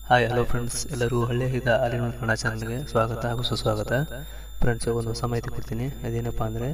hi hello friends ಎಲ್ಲರೂ ಹಳ್ಳಿಯಿಂದ ಹಾಲಿನ ಕನ್ನಡ ಚಾನಲ್ಗೆ ಸ್ವಾಗತ ಹಾಗೂ ಸುಸ್ವಾಗತ ಫ್ರೆಂಡ್ಸ್ ಒಂದು ಹೊಸ ಮಾಹಿತಿ ಕೊಡ್ತೀನಿ ಅದೇನಪ್ಪ ಅಂದರೆ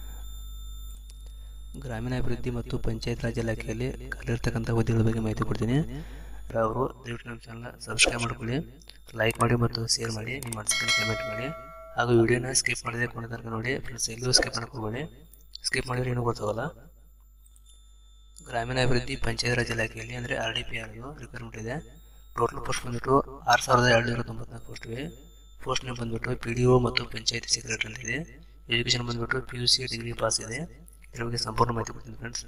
ಗ್ರಾಮೀಣಾಭಿವೃದ್ಧಿ ಮತ್ತು ಪಂಚಾಯತ್ ರಾಜ್ ಇಲಾಖೆಯಲ್ಲಿ ಖಾಲಿರ್ತಕ್ಕಂಥ ಹುದ್ದೆಗಳ ಬಗ್ಗೆ ಮಾಹಿತಿ ಕೊಡ್ತೀನಿ ಅವರು ದಯವಿಟ್ಟು ನಮ್ಮ ಚಾನಲ್ ಸಬ್ಸ್ಕ್ರೈಬ್ ಮಾಡ್ಕೊಳ್ಳಿ ಲೈಕ್ ಮಾಡಿ ಮತ್ತು ಶೇರ್ ಮಾಡಿ ನಿಮ್ಮ ಅನಿಸಿಕೆ ಕಮೆಂಟ್ ಮಾಡಿ ಹಾಗೂ ವಿಡಿಯೋನ ಸ್ಕಿಪ್ ಮಾಡದೆ ಕೊನೆ ತನಕ ನೋಡಿ ಫ್ರೆಂಡ್ಸ್ ಎಲ್ಲೂ ಸ್ಕಿಪ್ ಮಾಡ್ಕೋಬೇಡಿ ಸ್ಕಿಪ್ ಮಾಡಿದ್ರೆ ಏನೂ ಗೊತ್ತಾಗಲ್ಲ ಗ್ರಾಮೀಣಾಭಿವೃದ್ಧಿ ಪಂಚಾಯತ್ ರಾಜ್ ಇಲಾಖೆಯಲ್ಲಿ ಅಂದರೆ R D P R requirement ಇದೆ ಟೋಟಲ್ ಪೋಸ್ಟ್ ಬಂದ್ಬಿಟ್ಟು ಆರು ಸಾವಿರದ ಎರಡುನೂರ ತೊಂಬತ್ನಾಲ್ಕು ಪೋಸ್ಟ್ ಇವೆ ಪೋಸ್ಟ್ ನೇಮ್ ಬಂದ್ಬಿಟ್ಟು ಪಿ ಡಿ ಒ ಮತ್ತು ಪಂಚಾಯತಿ ಸೆಕ್ರೆಟರಿ ಅಂತ ಇದೆ ಎಜುಕೇಷನ್ ಬಂದ್ಬಿಟ್ಟು P U C degree pass ಇದೆ ಇದ್ರ ಬಗ್ಗೆ ಸಂಪೂರ್ಣ ಮಾಹಿತಿ ಕೊಡ್ತೀನಿ ಫ್ರೆಂಡ್ಸ್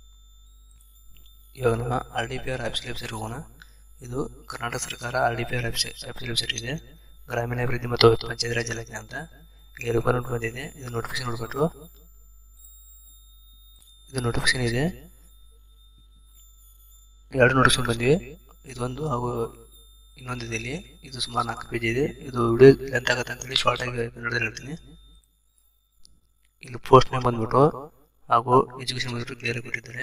ಇವಾಗ ನಾವು R D P R office website ಹೋಗೋಣ ಇದು ಕರ್ನಾಟಕ ಸರ್ಕಾರ R D P R office office website ಇದೆ ಗ್ರಾಮೀಣಾಭಿವೃದ್ಧಿ ಮತ್ತು ಪಂಚಾಯತ್ ರಾಜ್ ಇಲಾಖೆ ಅಂತ ಇಲ್ಲಿ ರಿಕ್ವೈರ್ಮೆಂಟ್ ಬಂದಿದೆ ಇದು ನೋಟಿಫಿಕೇಶನ್ ನೋಡ್ಬಿಟ್ಟು ಇದು ನೋಟಿಫಿಕೇಶನ್ ಇದೆ ಎರಡು ನೋಟಿಫಿಕೇಶನ್ ಬಂದಿವೆ ಇದೊಂದು ಹಾಗೂ ಇನ್ನೊಂದು ಇದೆ ಇಲ್ಲಿ ಇದು ಸುಮಾರು ನಾಲ್ಕು ಪೇಜ್ ಇದೆ ಇದು ವಿಡಿಯೋ ಲೆಂತ್ ಆಗುತ್ತೆ ಅಂತೇಳಿ ಶಾರ್ಟ್ ಆಗಿ ಕನ್ನಡದಲ್ಲಿ ಹೇಳ್ತೀನಿ ಇಲ್ಲಿ ಪೋಸ್ಟ್ ನೇಮ್ ಬಂದ್ಬಿಟ್ಟು ಹಾಗೂ ಎಜುಕೇಶನ್ ಬಂದ್ಬಿಟ್ಟು ಕ್ಲಿಯರ್ ಕೊಟ್ಟಿದ್ದಾರೆ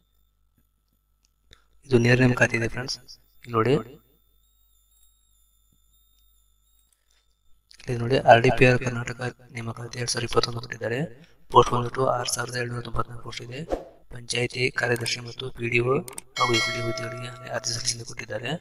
ಇದು ನೇರ ನೇಮಕಾತಿ ಇದೆ ಫ್ರೆಂಡ್ಸ್ ಇಲ್ಲಿ ನೋಡಿ ಇಲ್ಲಿ ನೋಡಿ R D P R Karnataka ನೇಮಕಾತಿ ಎರಡ್ ಸಾವಿರದ ಇಪ್ಪತ್ತೊಂದು ಕೊಟ್ಟಿದ್ದಾರೆ ಪೋಸ್ಟ್ ಬಂದ್ಬಿಟ್ಟು ಆರು ಸಾವಿರದ ಏಳ್ನೂರ ತೊಂಬತ್ನಾಲ್ಕು ಪೋಸ್ಟ್ ಇದೆ ಪಂಚಾಯಿತಿ ಕಾರ್ಯದರ್ಶಿ ಮತ್ತು ಪಿ ಡಿ ಒ ಹಾಗೂ ಎಸ್ ಡಿ ಹುದ್ದೆಗಳಿಗೆ ಅರ್ಜಿ ಸಲ್ಲಿಸಲು ಕೊಟ್ಟಿದ್ದಾರೆ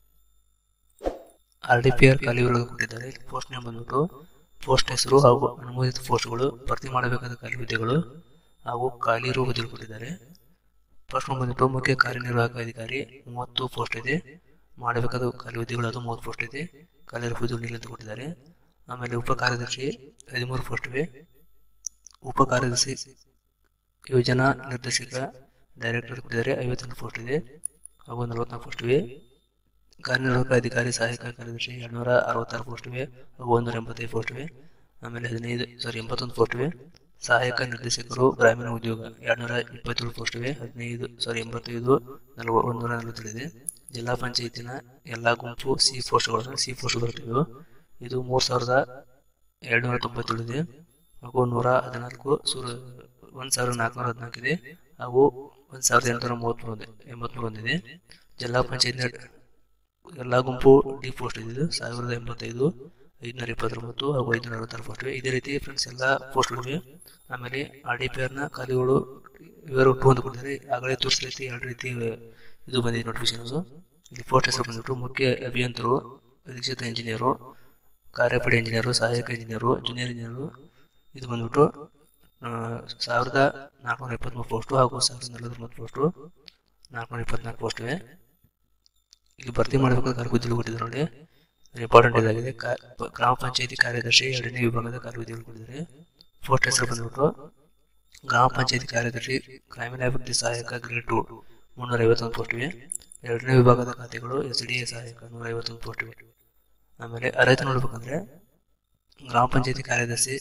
ಆರ್ ಡಿ ಪಿ ಆರ್ ಖಾಲಿಗಳು ಕೊಟ್ಟಿದ್ದಾರೆ ಪೋಸ್ಟ್ ನೇಮ್ ಬಂದ್ಬಿಟ್ಟು ಪೋಸ್ಟ್ ಹೆಸರು ಹಾಗೂ ಅನುಮೋದಿತ ಪೋಸ್ಟ್ಗಳು ಭರ್ತಿ ಮಾಡಬೇಕಾದ ಖಾಲಿ ಹುದ್ದೆಗಳು ಹಾಗೂ ಖಾಲಿ ಇರುವ ಹುದ್ದೆಗಳು ಕೊಟ್ಟಿದ್ದಾರೆ ಫಸ್ಟ್ ಬಂದ್ಬಿಟ್ಟು ಮುಖ್ಯ ಕಾರ್ಯನಿರ್ವಾಹಕ ಅಧಿಕಾರಿ ಮೂವತ್ತು ಪೋಸ್ಟ್ ಇದೆ ಮಾಡಬೇಕಾದ ಖಾಲಿ ಹುದ್ದೆಗಳು ಅದು ಮೂವತ್ತು ಪೋಸ್ಟ್ ಇದೆ ಖಾಲಿ ಇರುವ ಹುದ್ದೆಗಳು ಅಂತ ಕೊಟ್ಟಿದ್ದಾರೆ ಆಮೇಲೆ ಉಪ ಕಾರ್ಯದರ್ಶಿ ಹದಿಮೂರು ಪೋಸ್ಟ್ ಇವೆ ಉಪ ಕಾರ್ಯದರ್ಶಿ ಯೋಜನಾ ನಿರ್ದೇಶಕ ಡೈರೆಕ್ಟರ್ ಕೊಟ್ಟಿದ್ದಾರೆ ಐವತ್ತೆಂಟು ಪೋಸ್ಟ್ ಇದೆ ಹಾಗೂ ನಲವತ್ನಾಲ್ಕು ಪೋಸ್ಟ್ ಇವೆ ಕಾರ್ಯನಿರ್ವಾಹಕ ಅಧಿಕಾರಿ ಸಹಾಯಕ ಕಾರ್ಯದರ್ಶಿ ಎರಡ್ನೂರ ಅರವತ್ತಾರು ಪೋಸ್ಟ್ ಇವೆ ಹಾಗೂ ಒಂದೂರ ಎಂಬತ್ತೈದು ಪೋಸ್ಟ್ ಇವೆ ಆಮೇಲೆ ಹದಿನೈದು ಸಾರಿ ಎಂಬತ್ತೊಂದು ಪೋಸ್ಟ್ ಇವೆ ಸಹಾಯಕ ನಿರ್ದೇಶಕರು ಗ್ರಾಮೀಣ ಉದ್ಯೋಗ ಎರಡ್ನೂರ ಇಪ್ಪತ್ತೇಳು ಪೋಸ್ಟ್ ಇವೆ ಹದಿನೈದು ಸಾರಿ ಎಂಬತ್ತೈದು ನಲವ ಒಂದೂರ ನಲವತ್ತೇಳಿದೆ ಜಿಲ್ಲಾ ಪಂಚಾಯತಿನ ಎಲ್ಲ ಗುಂಪು ಸಿ ಪೋಸ್ಟ್ಗಳು ಸಿ ಪೋಸ್ಟ್ ಬರುತ್ತಿವೆ ಇದು ಮೂರು ಸಾವಿರದ ಎರಡುನೂರ ತೊಂಬತ್ತೇಳು ಇದೆ ಹಾಗೂ ನೂರ ಹದಿನಾಲ್ಕು ಸೂರ ಒಂದು ಸಾವಿರದ ನಾಲ್ಕುನೂರ ಹದಿನಾಲ್ಕು ಇದೆ ಹಾಗೂ ಒಂದು ಸಾವಿರದ ಎಂಟುನೂರ ಮೂವತ್ತ್ಮೂರು ಇದೆ ಎಂಬತ್ಮೂರು ಒಂದಿದೆ ಜಿಲ್ಲಾ ಪಂಚಾಯತ್ ಎಲ್ಲ ಗುಂಪು ಡಿ ಪೋಸ್ಟ್ ಇದೆ ಸಾವಿರದ ಎಂಬತ್ತೈದು ಐದುನೂರ ಇಪ್ಪತ್ತೊಂಬತ್ತು ಹಾಗೂ ಐದುನೂರ ಅರವತ್ತಾರು ಪೋಸ್ಟ್ ಇವೆ ಇದೇ ರೀತಿ ಫ್ರೆಂಡ್ಸ್ ಎಲ್ಲ ಪೋಸ್ಟ್ಗಳಿವೆ ಆಮೇಲೆ ಆರ್ ಡಿ ಪಿ ಆರ್ನ ಖಾಲಿಗಳು ಇವರು ಟು ಅಂತ ಕೊಟ್ಟಿದ್ದಾರೆ ಆಗಲೇ ತೋರಿಸಿದ ರೀತಿ ಎರಡು ರೀತಿ ಇದು ಬಂದಿದೆ ನೋಟಿಫಿಕೇಶನ್ಸು ಇಲ್ಲಿ ಪೋಸ್ಟ್ ಹೆಸರು ಬಂದ್ಬಿಟ್ಟು ಮುಖ್ಯ ಅಭಿಯಂತರು ಅಧೀಕ್ಷಿತ ಇಂಜಿನಿಯರು ಕಾರ್ಯಪಡೆ ಇಂಜಿನಿಯರು ಸಹಾಯಕ ಇಂಜಿನಿಯರು ಜೂನಿಯರ್ ಇಂಜಿನಿಯರು ಇದು ಬಂದ್ಬಿಟ್ಟು ಸಾವಿರದ ನಾಲ್ಕುನೂರ ಇಪ್ಪತ್ತ್ಮೂರು ಪೋಸ್ಟು ಹಾಗೂ ಸಾವಿರದ ನಲವತ್ತೊಂಬತ್ತು ಪೋಸ್ಟು ನಾಲ್ಕುನೂರ ಇಪ್ಪತ್ನಾಲ್ಕು ಪೋಸ್ಟ್ ಇವೆ ಇಲ್ಲಿ ಭರ್ತಿ ಮಾಡಬೇಕಾದ ಕಾರ್ಯವಿಧಿಗಳು ಕೊಟ್ಟಿದ್ದಾರೆ ನೋಡಿ ಇಂಪಾರ್ಟೆಂಟ್ ಇದಾಗಿದೆ ಗ್ರಾಮ ಪಂಚಾಯತಿ ಕಾರ್ಯದರ್ಶಿ ಎರಡನೇ ವಿಭಾಗದ ಕಾರ್ಯವಿಧಿಗಳು ಕೊಟ್ಟಿದ್ದಾರೆ ಪೋಸ್ಟ್ ಹೆಸರು ಬಂದ್ಬಿಟ್ಟು ಗ್ರಾಮ ಪಂಚಾಯತಿ ಕಾರ್ಯದರ್ಶಿ ಗ್ರಾಮೀಣಾಭಿವೃದ್ಧಿ ಸಹಾಯಕ ಗ್ರೇಡ್ ಟು ಮುನ್ನೂರ ಐವತ್ತೊಂದು ಪೋಸ್ಟ್ ಇವೆ ಎರಡನೇ ವಿಭಾಗದ ಖಾತೆಗಳು ಎಸ್ ಡಿ ಎ ಸಹಾಯಕ ನೂರ ಐವತ್ತೊಂದು ಪೋಸ್ಟ್ ಇವೆ ಆಮೇಲೆ ಅರ್ಹತೆ ನೋಡ್ಬೇಕಂದ್ರೆ ಗ್ರಾಮ ಪಂಚಾಯತಿ ಕಾರ್ಯದರ್ಶಿ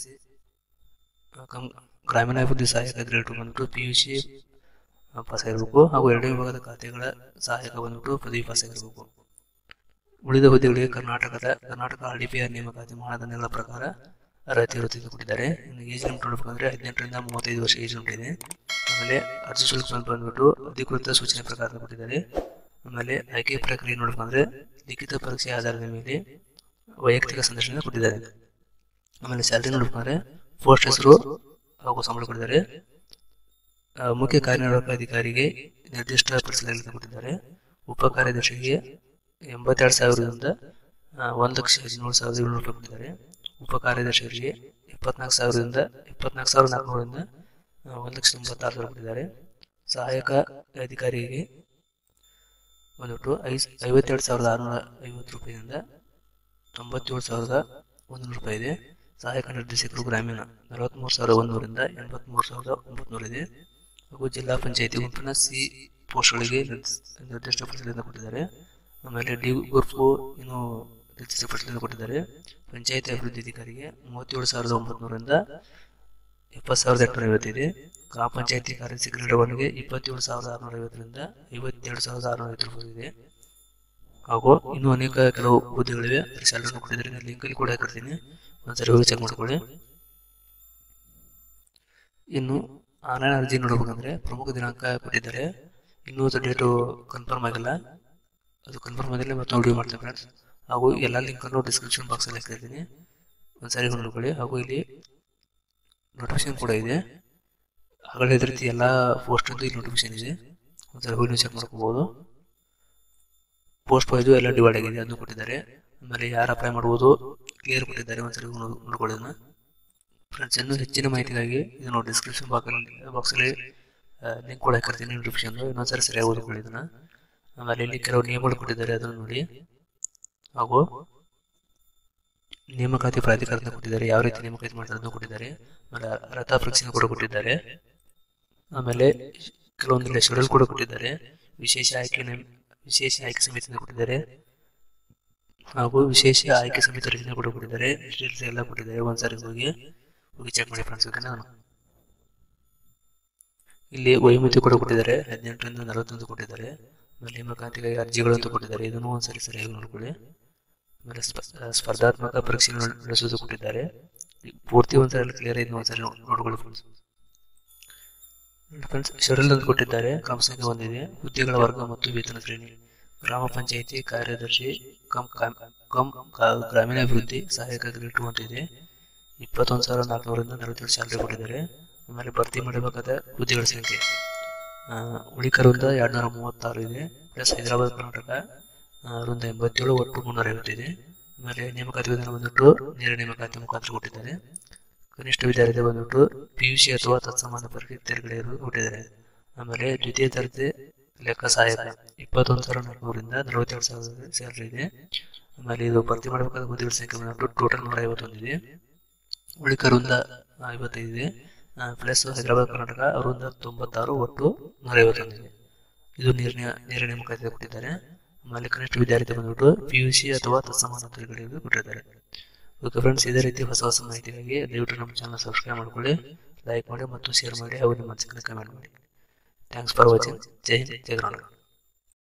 ಗ್ರಾಮೀಣಾಭಿವೃದ್ಧಿ ಸಹಾಯಕ ಗ್ರೇಡ್ ಟು ಬಂದ್ಬಿಟ್ಟು ಪಿ ಯು ಸಿ ಪಾಸ್ ಆಗಿರಬೇಕು ಹಾಗೂ ಎರಡನೇ ವಿಭಾಗದ ಖಾತೆಗಳ ಸಹಾಯಕ ಬಂದ್ಬಿಟ್ಟು ಪದವಿ ಪಾಸ್ ಆಗಿರಬೇಕು ಉಳಿದ ಹುದ್ದೆಗಳಿಗೆ ಕರ್ನಾಟಕದ Karnataka R D P R ನೇಮಕಾತಿ ಮಾನದಂಡಗಳ ಪ್ರಕಾರ ಅರ್ಹತೆ ಇರುತ್ತದೆ ಕೊಟ್ಟಿದ್ದಾರೆ ಇನ್ನು ಏಜ್ ಲಿಮಿಟ್ ನೋಡ್ಬೇಕಂದ್ರೆ ಹದಿನೆಂಟರಿಂದ ಮೂವತ್ತೈದು ವರ್ಷ ಏಜ್ ಲಿಮಿಟ್ ಇದೆ ಆಮೇಲೆ ಅರ್ಜಿ ಶುಲ್ಕ ಸ್ವಲ್ಪ ಬಂದ್ಬಿಟ್ಟು ಅಧಿಕೃತ ಸೂಚನೆ ಪ್ರಕಾರ ಕೊಟ್ಟಿದ್ದಾರೆ ಆಮೇಲೆ ಆಯ್ಕೆ ಪ್ರಕ್ರಿಯೆ ನೋಡ್ಬೇಕಂದ್ರೆ ಲಿಖಿತ ಪರೀಕ್ಷೆ ಆಧಾರದ ಮೇಲೆ ವೈಯಕ್ತಿಕ ಸಂದರ್ಶನ ಕೊಟ್ಟಿದ್ದಾರೆ ಆಮೇಲೆ ಸ್ಯಾಲ್ರಿ ನೋಡ್ಬೇಕಂದ್ರೆ ಪೋಸ್ಟ್ ಹೆಸರು ಹಾಗೂ ಸಂಬಳ ಕೊಟ್ಟಿದ್ದಾರೆ ಮುಖ್ಯ ಕಾರ್ಯನಿರ್ವಾಹಕ ಅಧಿಕಾರಿಗೆ ನಿರ್ದಿಷ್ಟ ಪಡಿಸಲಾಗಿದೆ ಕೊಟ್ಟಿದ್ದಾರೆ ಉಪ ಕಾರ್ಯದರ್ಶಿಗೆ ಎಂಬತ್ತೆರಡು ಸಾವಿರದಿಂದ ಒಂದು ಲಕ್ಷ ಹದಿನೇಳು ಸಾವಿರದ ಏಳ್ನೂರು ರೂಪಾಯಿ ಕೊಟ್ಟಿದ್ದಾರೆ ಉಪ ಕಾರ್ಯದರ್ಶಿಗಳಿಗೆ ಇಪ್ಪತ್ನಾಲ್ಕು ಸಾವಿರದಿಂದ ಇಪ್ಪತ್ನಾಲ್ಕು ಸಾವಿರದ ನಾಲ್ಕುನೂರಿಂದ ಒಂದು ಲಕ್ಷ ಎಂಬತ್ತಾರು ಸಾವಿರ ಕೊಟ್ಟಿದ್ದಾರೆ ಸಹಾಯಕ ಅಧಿಕಾರಿಗೆ ಬಂದ್ಬಿಟ್ಟು ಐ ಐವತ್ತೆರಡು ಸಾವಿರದ ಆರುನೂರ ಐವತ್ತು ರೂಪಾಯಿಯಿಂದ ತೊಂಬತ್ತೇಳು ಸಾವಿರದ ಒಂದುನೂರು ರೂಪಾಯಿ ಇದೆ ಸಹಾಯಕ ನಿರ್ದೇಶಕರು ಗ್ರಾಮೀಣ ನಲವತ್ತ್ಮೂರು ಸಾವಿರದ ಒಂದೂರಿಂದ ಎಂಬತ್ತ್ಮೂರು ಸಾವಿರದ ಒಂಬತ್ನೂರು ಇದೆ ಹಾಗೂ ಜಿಲ್ಲಾ ಪಂಚಾಯತಿ ಗುಂಪಿನ ಸಿ ಪೋಸ್ಟ್ಗಳಿಗೆ ನಿರ್ದಿಷ್ಟ ಪಡಿಸಲಿಂದ ಕೊಟ್ಟಿದ್ದಾರೆ ಆಮೇಲೆ ಡಿ ಗುಂಪು ಇನ್ನು ನಿರ್ದಿಷ್ಟ ಪಡಿಸಲಿಂದ ಕೊಟ್ಟಿದ್ದಾರೆ ಪಂಚಾಯತಿ ಅಭಿವೃದ್ಧಿ ಅಧಿಕಾರಿಗೆ ಮೂವತ್ತೇಳು ಸಾವಿರದ ಒಂಬತ್ನೂರಿಂದ ಎಪ್ಪತ್ತು ಸಾವಿರದ ಎಂಟುನೂರ ಐವತ್ತಿದೆ ಗ್ರಾಮ ಪಂಚಾಯತಿ ಕಾರ್ಯದರ್ಶಿ ಗ್ರೇಡ್ ಒನ್ಗೆ ಇಪ್ಪತ್ತೇಳು ಸಾವಿರದ ಆರುನೂರ ಐವತ್ತರಿಂದ ಐವತ್ತೆರಡು ಸಾವಿರದ ಆರುನೂರ ಐವತ್ತು ರೂಪಾಯಿ ಇದೆ ಹಾಗೂ ಇನ್ನೂ ಅನೇಕ ಕೆಲವು ಹುದ್ದೆಗಳಿವೆ ಅದ್ರ ಸ್ಯಾಲರಿ ಕೊಟ್ಟಿದ್ದಾರೆ ನಾನು ಲಿಂಕಲ್ಲಿ ಕೂಡ ಹಾಕಿರ್ತೀನಿ ಒಂದ್ಸರಿ ಹೋಗಿ ಚೆಕ್ ಮಾಡ್ಕೊಳ್ಳಿ ಇನ್ನು ಆನ್ಲೈನ್ ಅರ್ಜಿ ನೋಡ್ಬೇಕಂದ್ರೆ ಪ್ರಮುಖ ದಿನಾಂಕ ಕೊಟ್ಟಿದ್ದಾರೆ ಇನ್ನೂ ಡೇಟು ಕನ್ಫರ್ಮ್ ಆಗಿಲ್ಲ ಅದು ಕನ್ಫರ್ಮ್ ಆದಲ್ಲಿ ಮತ್ತೆ ವಿಡಿಯೋ ಮಾಡ್ತೇನೆ ಫ್ರೆಂಡ್ಸ್ ಹಾಗೂ ಎಲ್ಲ ಲಿಂಕನ್ನು ಡಿಸ್ಕ್ರಿಪ್ಷನ್ ಬಾಕ್ಸಲ್ಲಿ ಹಾಕಿರ್ತೀನಿ ಒಂದ್ಸಾರಿ ನೋಡ್ಕೊಳ್ಳಿ ಹಾಗೂ ಇಲ್ಲಿ ನೋಟಿಫಿಕೇಶನ್ ಕೂಡ ಇದೆ ಹಾಗಾದ್ರೆ ಇದೇ ರೀತಿ ಎಲ್ಲ ಪೋಸ್ಟದ್ದು ಇಲ್ಲಿ ನೋಟಿಫಿಕೇಶನ್ ಇದೆ ಒಂದ್ಸರಿ ಹೋಗಿ ಚೆಕ್ ಮಾಡ್ಕೋಬೋದು ಪೋಸ್ಟ್ ವೈಸು ಎಲ್ಲ ಡಿವೈಡ್ ಆಗಿದೆ ಅದನ್ನು ಕೊಟ್ಟಿದ್ದಾರೆ ಆಮೇಲೆ ಯಾರು ಅಪ್ಲೈ ಮಾಡ್ಬೋದು ಕ್ಲಿಯರ್ ಕೊಟ್ಟಿದ್ದಾರೆ ಒಂದ್ಸರಿ ನೋಡ್- ನೋಡ್ಕೊಳ್ಳಿ ಅದನ್ನ ಫ್ರೆಂಡ್ಸ್ ಇನ್ನೂ ಹೆಚ್ಚಿನ ಮಾಹಿತಿಗಾಗಿ ಇದನ್ನು ಡಿಸ್ಕ್ರಿಪ್ಷನ್ ಬಾಕ್ಸಲ್ಲಿ ಬಾಕ್ಸಲ್ಲಿ ಲಿಂಕ್ ಕೂಡ ಹಾಕಿರ್ತೀನಿ ನೋಟಿಫಿಕೇಶನ್ ಇನ್ನೊಂದ್ಸರಿ ಸರಿಯಾಗಿ ಓದ್ಕೊಳ್ಳಿ ಇದನ್ನ ಆಮೇಲೆ ಇಲ್ಲಿ ಕೆಲವು ನಿಯಮಗಳು ಕೊಟ್ಟಿದ್ದಾರೆ ಅದನ್ನು ನೋಡಿ ಹಾಗೂ ನೇಮಕಾತಿ ಪ್ರಾಧಿಕಾರದಿಂದ ಕೊಟ್ಟಿದ್ದಾರೆ ಯಾವ ರೀತಿ ನೇಮಕಾತಿ ಮಾಡ್ತಾರೆ ಅದನ್ನು ಕೊಟ್ಟಿದ್ದಾರೆ ಆಮೇಲೆ ಅರ್ಹತಾ ಪರೀಕ್ಷೆನ ಕೂಡ ಕೊಟ್ಟಿದ್ದಾರೆ ಆಮೇಲೆ ಕೆಲವೊಂದಿಲ್ಲ ಶೆಡ್ಯೂಲ್ ಕೂಡ ಕೊಟ್ಟಿದ್ದಾರೆ ವಿಶೇಷ ಆಯ್ಕೆ ನೇಮ್- ವಿಶೇಷ ಆಯ್ಕೆ ಸಮಿತಿಯಿಂದ ಕೊಟ್ಟಿದ್ದಾರೆ ಹಾಗೂ ವಿಶೇಷ ಆಯ್ಕೆ ಸಮಿತಿ ರಚನೆ ಕೂಡ ಕೊಟ್ಟಿದ್ದಾರೆ ಡೀಟೇಲ್ಸ್ ಎಲ್ಲ ಕೊಟ್ಟಿದ್ದಾರೆ ಒಂದ್ಸಾರಿ ಹೋಗಿ ಹೋಗಿ ಚೆಕ್ ಮಾಡಿ ಫ್ರೆಂಡ್ಸ್ ಓಕೆನಾ ಇಲ್ಲಿ ವಯೋಮಿತಿ ಕೂಡ ಕೊಟ್ಟಿದ್ದಾರೆ ಹದಿನೆಂಟರಿಂದ ನಲವತ್ತೊಂದು ಕೊಟ್ಟಿದ್ದಾರೆ ಆಮೇಲೆ ನೇಮಕಾತಿಗಾಗಿ ಅರ್ಜಿಗಳು ಅಂತ ಕೊಟ್ಟಿದ್ದಾರೆ ಇದನ್ನು ಒಂದ್ಸರಿ ಸರಿಯಾಗಿ ನೋಡ್ಕೊಳ್ಳಿ ಆಮೇಲೆ ಸ್ಪ- ಸ್ಪರ್ಧಾತ್ಮಕ ಪರೀಕ್ಷೆಗಳನ್ನು ನಡೆಸೋದು ಕೊಟ್ಟಿದ್ದಾರೆ ಈ ಪೂರ್ತಿ ಒಂದ್ಸರಿ ಕ್ಲಿಯರ್ ಆಗಿ ಒಂದ್ಸರಿ ನೋಡ್- ನೋಡ್ಕೊಳ್ಳಿ ಫ್ರೆಂಡ್ಸ್ ಫ್ರೆಂಡ್ಸ್ ಶೆಡ್ಯೂಲ್ ಅಂತ ಕೊಟ್ಟಿದ್ದಾರೆ ಕ್ರಮ ಸಂಖ್ಯೆ ಒಂದಿದೆ ಹುದ್ದೆಗಳ ವರ್ಗ ಮತ್ತು ವೇತನ ಶ್ರೇಣಿ ಗ್ರಾಮ ಪಂಚಾಯಿತಿ ಕಾರ್ಯದರ್ಶಿ ಕಂ ಕಂ ಕಂ ಗ- ಗ್ರಾಮೀಣಾಭಿವೃದ್ಧಿ ಸಹಾಯಕ ಗ್ರೇಡ್ ಟು ಅಂತಿದೆ ಇಪ್ಪತ್ತೊಂದು ಸಾವಿರದ ನಾಲ್ಕುನೂರಿಂದ ನಲವತ್ತೇಳು ಸ್ಯಾಲರಿ ಕೊಟ್ಟಿದ್ದಾರೆ ಆಮೇಲೆ ಭರ್ತಿ ಮಾಡಬೇಕಾದ ಹುದ್ದೆಗಳ ಸಂಖ್ಯೆ ಆ, ಉಳಿಕರಿಂದ ಎರಡ್ನೂರ ಮೂವತ್ತಾರು ಇದೆ ಪ್ಲಸ್ ಹೈದರಾಬಾದ್ ಕರ್ನಾಟಕ ಆ, ವೃಂದ ಎಂಬತ್ತೇಳು ಒಟ್ಟು ಮುನ್ನೂರ ಐವತ್ತಿದೆ ಆಮೇಲೆ ನೇಮಕಾತಿ ವಿಧಾನ ಬಂದ್ಬಿಟ್ಟು ನೇರ ನೇಮಕಾತಿ ಮುಖಾಂತರ ಕೊಟ್ಟಿದ್ದಾರೆ ಕನಿಷ್ಠ ವಿದ್ಯಾರ್ಥಿ ಬಂದ್ಬಿಟ್ಟು ಪಿ ಯು ಸಿ ಅಥವಾ ತತ್ಸಮಾನ ಪರೀಕ್ಷೆ ತೇರ್ಗಡೆಯರು ಕೊಟ್ಟಿದ್ದಾರೆ ಆಮೇಲೆ ದ್ವಿತೀಯ ದರ್ಜೆ ಲೆಕ್ಕ ಸಹಾಯಕ ಇಪ್ಪತ್ತೊಂದು ಸಾವಿರದ ನಾಲ್ಕುನೂರಿಂದ ನಲವತ್ತೆರಡು ಸಾವಿರ ಸ್ಯಾಲರಿ ಇದೆ ಆಮೇಲೆ ಇದು ಭರ್ತಿ ಮಾಡಬೇಕಾದ ಹುದ್ದೆಗಳ ಸಂಖ್ಯೆ ಬಂದ್ಬಿಟ್ಟು ಟೋಟಲ್ ನೂರ ಐವತ್ತೊಂದಿದೆ ಉಳಿಕ ವೃಂದ ಐವತ್ತೈದು ಇದೆ ಪ್ಲಸ್ ಹೈದರಾಬಾದ್ ಕರ್ನಾಟಕ ವೃಂದ ತೊಂಬತ್ತಾರು ಒಟ್ಟು ನೂರ ಐವತ್ತೊಂದಿದೆ ಇದು ನೀರಿನ ನೇರ ನೇಮಕಾತಿ ಕೊಟ್ಟಿದ್ದಾರೆ ಆಮೇಲೆ ಕನಿಷ್ಠ ವಿದ್ಯಾರ್ಥಿ ಬಂದ್ಬಿಟ್ಟು ಪಿ ಯು ಸಿ ಅಥವಾ ತತ್ಸಮಾನ ತರಗತಿಗಳಿಗೆ ಕೊಟ್ಟಿದ್ದಾರೆ ಓಕೆ ಫ್ರೆಂಡ್ಸ್ ಇದೇ ರೀತಿ ಹೊಸ ಹೊಸ ಮಾಹಿತಿಗಾಗಿ ದಯವಿಟ್ಟು ನಮ್ಮ ಚಾನಲ್ ಸಬ್ಸ್ಕ್ರೈಬ್ ಮಾಡ್ಕೊಳ್ಳಿ ಲೈಕ್ ಮಾಡಿ ಮತ್ತು ಶೇರ್ ಮಾಡಿ ಹಾಗೂ ನಿಮ್ಮ ಅನಿಸಿಕೆ ಕಮೆಂಟ್ ಮಾಡಿ thanks for watching Jai Hind Jai Karnataka